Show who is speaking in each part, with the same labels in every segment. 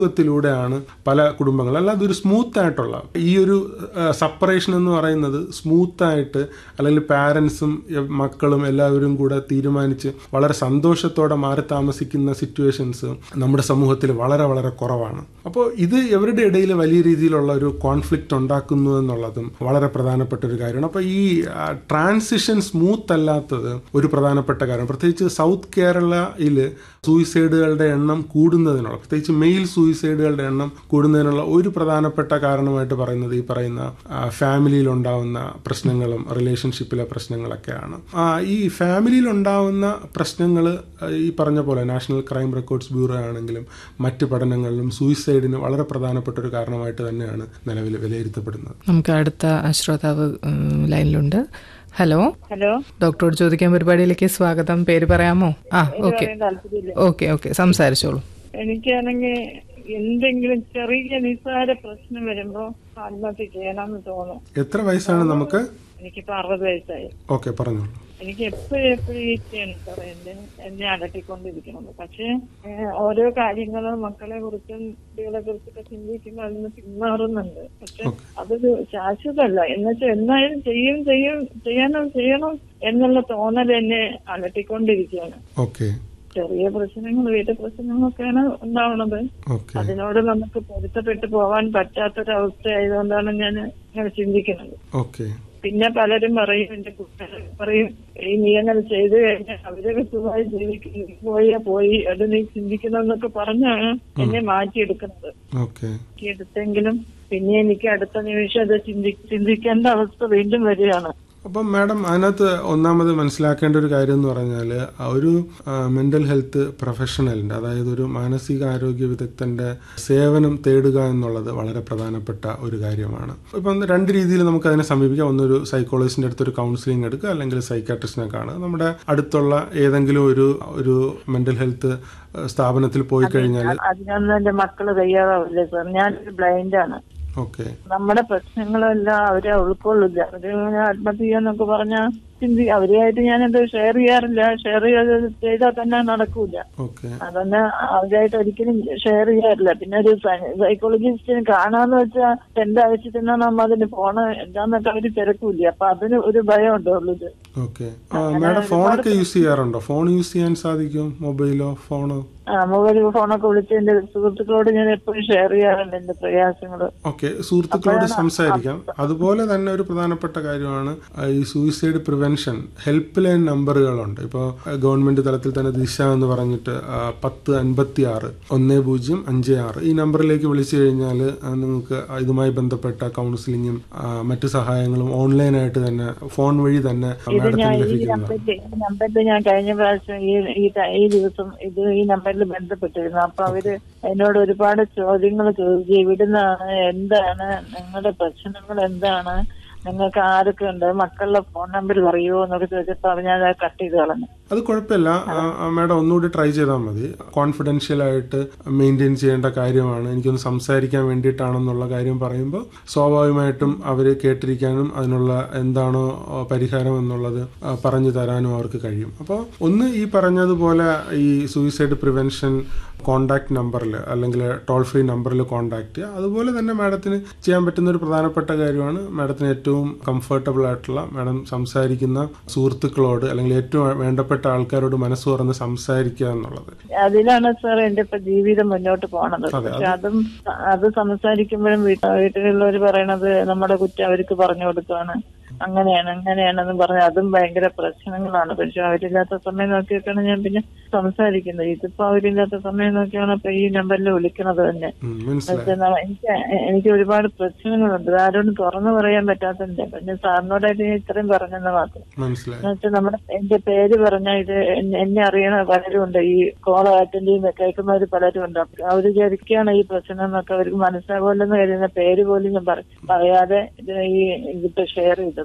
Speaker 1: ത്തിലൂടെയാണ് പല കുടുംബങ്ങൾ അല്ലാതെ ഒരു സ്മൂത്ത് ആയിട്ടുള്ള ഈ ഒരു സെപ്പറേഷൻ എന്ന് പറയുന്നത് സ്മൂത്ത് ആയിട്ട് അല്ലെങ്കിൽ പാരൻസും മക്കളും എല്ലാവരും കൂടെ തീരുമാനിച്ച് വളരെ സന്തോഷത്തോടെ മാറി താമസിക്കുന്ന സിറ്റുവേഷൻസ് നമ്മുടെ സമൂഹത്തിൽ വളരെ വളരെ കുറവാണ് അപ്പോൾ ഇത് ഇവരുടെ ഇടയിൽ വലിയ രീതിയിലുള്ള ഒരു കോൺഫ്ലിക്റ്റ് ഉണ്ടാക്കുന്നു എന്നുള്ളതും വളരെ പ്രധാനപ്പെട്ട ഒരു കാര്യമാണ് അപ്പോൾ ഈ ട്രാൻസിഷൻ സ്മൂത്ത് അല്ലാത്തത് ഒരു പ്രധാനപ്പെട്ട കാര്യം പ്രത്യേകിച്ച് സൗത്ത് കേരളയിൽ സൂയിസൈഡുകളുടെ എണ്ണം കൂടുന്നതിനുള്ള പ്രത്യേകിച്ച് മെയിൽ സൂയിസൈഡുകളുടെ എണ്ണം കൂടുന്നതിനുള്ള ഒരു പ്രധാനപ്പെട്ട കാരണമായിട്ട് പറയുന്നത് ഈ പറയുന്ന ഫാമിലിയിൽ ഉണ്ടാവുന്ന പ്രശ്നങ്ങളും റിലേഷൻഷിപ്പിലെ പ്രശ്നങ്ങളൊക്കെയാണ് ആ, ഈ ഫാമിലിയിൽ ഉണ്ടാവുന്ന പ്രശ്നങ്ങൾ ഈ പറഞ്ഞ പോലെ നാഷണൽ ക്രൈം റെക്കോർഡ്സ് ബ്യൂറോ ആണെങ്കിലും മറ്റ് പഠനങ്ങളിലും സൂയിസൈഡിന് വളരെ പ്രധാനപ്പെട്ട ഒരു കാരണമായിട്ട് തന്നെയാണ് നിലവിൽ വിലയിരുത്തപ്പെടുന്നത്
Speaker 2: നമുക്ക് അടുത്ത ശ്രോതാവ് ഉം, ലൈനിലുണ്ട് ഹലോ
Speaker 3: ഹലോ
Speaker 2: ഡോക്ടറോട് ചോദിക്കാൻ പരിപാടിയിലേക്ക് സ്വാഗതം പേര് പറയാമോ ആ ഓക്കെ
Speaker 3: പറയാൻ താല്പര്യമില്ല
Speaker 2: ഓക്കെ ഓക്കെ സംസാരിച്ചോളൂ
Speaker 3: എനിക്കാണെങ്കിൽ എന്തെങ്കിലും ചെറിയ നിസ്സാര പ്രശ്നം വരുമ്പോ ആത്മഹത്യ ചെയ്യണമെന്ന് തോന്നും
Speaker 1: എത്ര വയസ്സാണ് നമുക്ക്
Speaker 3: എനിക്കിപ്പോ അറുപത് വയസ്സായി
Speaker 1: ഓക്കെ പറഞ്ഞോളൂ
Speaker 3: എനിക്ക് എപ്പോഴും എപ്പോഴും ഈച്ചയാണ് സാർ എന്റെ എന്നെ അലട്ടിക്കൊണ്ടിരിക്കുന്നത് പക്ഷേ ഏഹ്, ഓരോ കാര്യങ്ങളും മക്കളെ കുറിച്ചും കുട്ടികളെ കുറിച്ചൊക്കെ ചിന്തിക്കുമ്പോൾ അതിന് പിന്മാറുന്നുണ്ട് പക്ഷെ അതൊരു ശാശ്വതമല്ല എന്നുവെച്ചാൽ എന്നായാലും ചെയ്യും ചെയ്യും ചെയ്യണം ചെയ്യണം എന്നുള്ള തോന്നൽ എന്നെ അലട്ടിക്കൊണ്ടിരിക്കുകയാണ്
Speaker 1: ഓക്കെ
Speaker 3: ചെറിയ പ്രശ്നങ്ങൾ വീട്ടു പ്രശ്നങ്ങളൊക്കെയാണ് ഉണ്ടാവുന്നത്
Speaker 1: ഓക്കെ
Speaker 3: അതിനോട് നമുക്ക് പൊരുത്തപ്പെട്ടു പോവാൻ പറ്റാത്തൊരവസ്ഥ ആയതുകൊണ്ടാണ് ഞാൻ ഇങ്ങനെ ചിന്തിക്കുന്നത്
Speaker 1: ഓക്കെ
Speaker 3: പിന്നെ പലരും പറയും എന്റെ കുട്ടികൾ പറയും ഈ നീ അങ്ങനെ ചെയ്തു കഴിഞ്ഞാൽ അവരൊക്കെ സുഖമായി ജീവിക്കുന്നു നീ പോയാ പോയി അത് നീ ചിന്തിക്കണമെന്നൊക്കെ പറഞ്ഞാണ് എന്നെ മാറ്റിയെടുക്കുന്നത്
Speaker 1: ഓക്കെ
Speaker 3: മാറ്റിയെടുത്തെങ്കിലും പിന്നെ എനിക്ക് അടുത്ത നിമിഷം അത് ചിന്തി ചിന്തിക്കേണ്ട അവസ്ഥ വീണ്ടും വരികയാണ്
Speaker 1: അപ്പം മാഡം അതിനകത്ത് ഒന്നാമത് മനസ്സിലാക്കേണ്ട ഒരു കാര്യം എന്ന് പറഞ്ഞാൽ ഒരു മെന്റൽ ഹെൽത്ത് പ്രൊഫഷണലിന്റെ അതായത് ഒരു മാനസിക ആരോഗ്യ വിദഗ്ധന്റെ സേവനം തേടുക എന്നുള്ളത് വളരെ പ്രധാനപ്പെട്ട ഒരു കാര്യമാണ് ഇപ്പം രണ്ട് രീതിയിൽ നമുക്ക് അതിനെ സമീപിക്കാം ഒന്നൊരു സൈക്കോളജിസ്റ്റിന്റെ അടുത്ത് ഒരു കൗൺസിലിംഗ് എടുക്കുക അല്ലെങ്കിൽ സൈക്കാട്രിസ്റ്റിനെ കാണുക നമ്മുടെ അടുത്തുള്ള ഏതെങ്കിലും ഒരു ഒരു മെന്റൽ ഹെൽത്ത് സ്ഥാപനത്തിൽ പോയി കഴിഞ്ഞാൽ
Speaker 3: അതിനൊന്നും എന്റെ മക്കള് തയ്യാറാവില്ല സാർ ഞാനൊരു ബ്ലൈൻഡാണ്
Speaker 1: ഓക്കെ
Speaker 3: നമ്മുടെ പ്രശ്നങ്ങളെല്ലാം അവരെ ഉൾക്കൊള്ളില്ല അവര് ഇങ്ങനെ ആത്മഹത്യ ചെയ്യാന്നൊക്കെ പറഞ്ഞാൽ ചിന്തി അവരുമായിട്ട് ഞാനത് ഷെയർ ചെയ്യാറില്ല ഷെയർ ചെയ്താൽ തന്നെ നടക്കൂല
Speaker 1: ഓക്കെ
Speaker 3: അതൊന്ന് അവരായിട്ട് ഒരിക്കലും ഷെയർ ചെയ്യാറില്ല പിന്നെ ഒരു സൈക്കോളജിസ്റ്റിന് കാണാന്ന് വെച്ചാൽ എന്റെ ആവശ്യത്തിനാണ് നമ്മ അതിന് ഫോണ് എന്താന്നൊക്കെ അവര് തിരക്കൂല അപ്പൊ അതിന് ഒരു ഭയം ഉണ്ട് ഉള്ളത്
Speaker 1: ഓക്കെ മാഡം ഫോണൊക്കെ യൂസ് ചെയ്യാറുണ്ടോ ഫോൺ യൂസ് ചെയ്യാൻ സാധിക്കും മൊബൈലോ ഫോണോ
Speaker 3: ആ മൊബൈൽ ഫോണൊക്കെ വിളിച്ച് എന്റെ സുഹൃത്തുക്കളോട് ഞാൻ എപ്പോഴും ഷെയർ ചെയ്യാറുണ്ട് എന്റെ പ്രയാസങ്ങള്
Speaker 1: ഓക്കെ സുഹൃത്തുക്കളോട് സംസാരിക്കാം അതുപോലെ തന്നെ ഒരു പ്രധാനപ്പെട്ട കാര്യമാണ് ആ, ഈ സൂയിസൈഡ് പ്രിവെൻഷൻ ഹെൽപ്പ് ലൈൻ നമ്പറുകളുണ്ട് ഇപ്പോൾ ഗവൺമെന്റ് തലത്തിൽ തന്നെ ദിശ എന്ന് പറഞ്ഞിട്ട് ആ, പത്ത് അൻപത്തി ആറ് ഒന്ന് പൂജ്യം അഞ്ച് ആറ് ഈ നമ്പറിലേക്ക് വിളിച്ചു കഴിഞ്ഞാൽ നിങ്ങൾക്ക് ഇതുമായി ബന്ധപ്പെട്ട കൗൺസിലിങ്ങും ആ, മറ്റു സഹായങ്ങളും ഓൺലൈനായിട്ട് തന്നെ ഫോൺ വഴി തന്നെ
Speaker 3: ഇത് ഞാൻ
Speaker 1: മാഡത്തിന്
Speaker 3: ഈ
Speaker 1: ലഭിക്കുന്നതാണ്
Speaker 3: നമ്പറിൽ ഈ നമ്പറിൽ ഞാൻ കഴിഞ്ഞ പ്രാവശ്യം ഈ ഈ ട- ഈ ദിവസം ഇത് ഈ നമ്പറിൽ ബന്ധപ്പെട്ടിരുന്നു അപ്പൊ അവര് എന്നോട് ഒരുപാട് ചോദ്യങ്ങൾ ചോദിച്ചു ഇവിടുന്നാണ് എന്താണ് നിങ്ങളുടെ പ്രശ്നങ്ങൾ എന്താണ് നിങ്ങൾക്ക് ആരൊക്കെ ഉണ്ട് മക്കളുടെ ഫോൺ നമ്പർ പറയുമോ എന്നൊക്കെ ചോദിച്ചപ്പോ അവർ ഞാൻ അത് കട്ട് ചെയ്ത് കളഞ്ഞു
Speaker 1: അത് കുഴപ്പമില്ല ആ, ആ, മാഡം ഒന്നുകൂടി ട്രൈ ചെയ്താൽ മതി കോൺഫിഡൻഷ്യൽ ആയിട്ട് മെയിൻറ്റെയിൻ ചെയ്യേണ്ട കാര്യമാണ് എനിക്കൊന്ന് സംസാരിക്കാൻ വേണ്ടിയിട്ടാണെന്നുള്ള കാര്യം പറയുമ്പോൾ സ്വാഭാവികമായിട്ടും അവർ കേട്ടിരിക്കാനും അതിനുള്ള എന്താണോ ആ, പരിഹാരം എന്നുള്ളത് ആ, പറഞ്ഞു തരാനും അവർക്ക് കഴിയും അപ്പോൾ ഒന്ന് ഈ പറഞ്ഞതുപോലെ ഈ സൂയിസൈഡ് പ്രിവെൻഷൻ കോണ്ടാക്ട് നമ്പറിൽ അല്ലെങ്കിൽ ടോൾ ഫ്രീ നമ്പറിൽ കോണ്ടാക്ട് ചെയ്യുക അതുപോലെ തന്നെ മാഡത്തിന് ചെയ്യാൻ പറ്റുന്ന ഒരു പ്രധാനപ്പെട്ട കാര്യമാണ് മാഡത്തിന് ഏറ്റവും കംഫർട്ടബിൾ ആയിട്ടുള്ള മാഡം സംസാരിക്കുന്ന സുഹൃത്തുക്കളോട് അല്ലെങ്കിൽ ഏറ്റവും വേണ്ടപ്പെട്ട ആൾക്കാരോട് മനസ്സ് തുറന്ന് സംസാരിക്കുക എന്നുള്ളത്
Speaker 3: അതിലാണ് സാർ എന്റെ ഇപ്പൊ ജീവിതം മുന്നോട്ട് പോണത് പക്ഷെ അതും അത് സംസാരിക്കുമ്പോഴും വീട്ട- വീട്ടിലുള്ളവർ പറയണത് നമ്മുടെ കുറ്റം അവർക്ക് പറഞ്ഞു കൊടുക്കുകയാണ് അങ്ങനെയാണ് അങ്ങനെയാണെന്ന് പറഞ്ഞ് അതും ഭയങ്കര പ്രശ്നങ്ങളാണ് പക്ഷെ അവരില്ലാത്ത സമയം നോക്കിയൊക്കെയാണ് ഞാൻ പിന്നെ സംസാരിക്കുന്നത് ഇതിപ്പോ അവരില്ലാത്ത സമയം നോക്കിയാണ് ഇപ്പൊ ഈ നമ്പറിൽ വിളിക്കണത് തന്നെ
Speaker 1: ഉം, മനസ്സിലായി
Speaker 3: പക്ഷെ ന- എനിക്ക് എനിക്ക് ഒരുപാട് പ്രശ്നങ്ങളുണ്ട് ഇത് ആരോടും തുറന്നു പറയാൻ പറ്റാത്തതിന്റെ പിന്നെ സാറിനോടായിട്ട് ഞാൻ ഇത്രയും പറഞ്ഞെന്ന് മാത്രം
Speaker 1: മനസ്സിലായി
Speaker 3: എന്നുവെച്ചാൽ നമ്മുടെ എന്റെ പേര് പറഞ്ഞ ഇത് എന്നെ എന്നെ അറിയണ പലരും ഉണ്ട് ഈ കോൾ അറ്റൻഡ് ചെയ്യുന്ന കേൾക്കുന്നവർ പലരും ഉണ്ട് അപ്പൊ അവര് വിചാരിക്കുകയാണ് ഈ പ്രശ്നം എന്നൊക്കെ അവർക്ക് മനസ്സിലാകുമല്ലെന്ന് കരുതുന്ന പേര് പോലും ഞാൻ പറ- പറയാതെ ഇത് ഈ ഇതിപ്പോ ഷെയർ ചെയ്തത്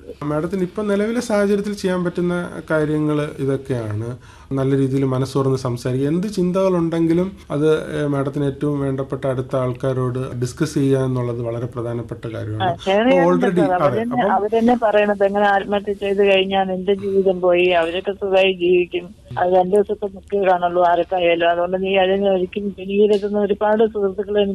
Speaker 3: പറയുന്നത്
Speaker 1: മാഡത്തിന് ഇപ്പം നിലവിലെ സാഹചര്യത്തിൽ ചെയ്യാൻ പറ്റുന്ന കാര്യങ്ങൾ ഇതൊക്കെയാണ് നല്ല രീതിയിൽ മനസ്സുറന്ന് സംസാരിക്കുക എന്ത് ചിന്തകളുണ്ടെങ്കിലും അത് ഏഹ്, മാഡത്തിന് ഏറ്റവും വേണ്ടപ്പെട്ട അടുത്ത ആൾക്കാരോട് ഡിസ്കസ് ചെയ്യുക എന്നുള്ളത് വളരെ പ്രധാനപ്പെട്ട കാര്യമാണ്
Speaker 3: ഷെയർ
Speaker 1: അപ്പോൾ ഓൾറെഡി
Speaker 3: ചെയ്യാൻ
Speaker 1: അതെ
Speaker 3: അവരെന്നെ
Speaker 1: അപ്പം
Speaker 3: അവരെന്നെ പറയണത് എങ്ങനെ ആത്മഹത്യ ചെയ്ത് കഴിഞ്ഞാൽ നിന്റെ ജീവിതം പോയി അവരൊക്കെ സുഖമായി ജീവിക്കും അത് രണ്ടു ദിവസത്തെ മുഖ്യ കാണുള്ളൂ ആരൊക്കെയായാലും അതുകൊണ്ട് നീ അതിനെ ഒരിക്കലും പിന്നീടെത്തുന്ന ഒരുപാട് സുഹൃത്തുക്കൾ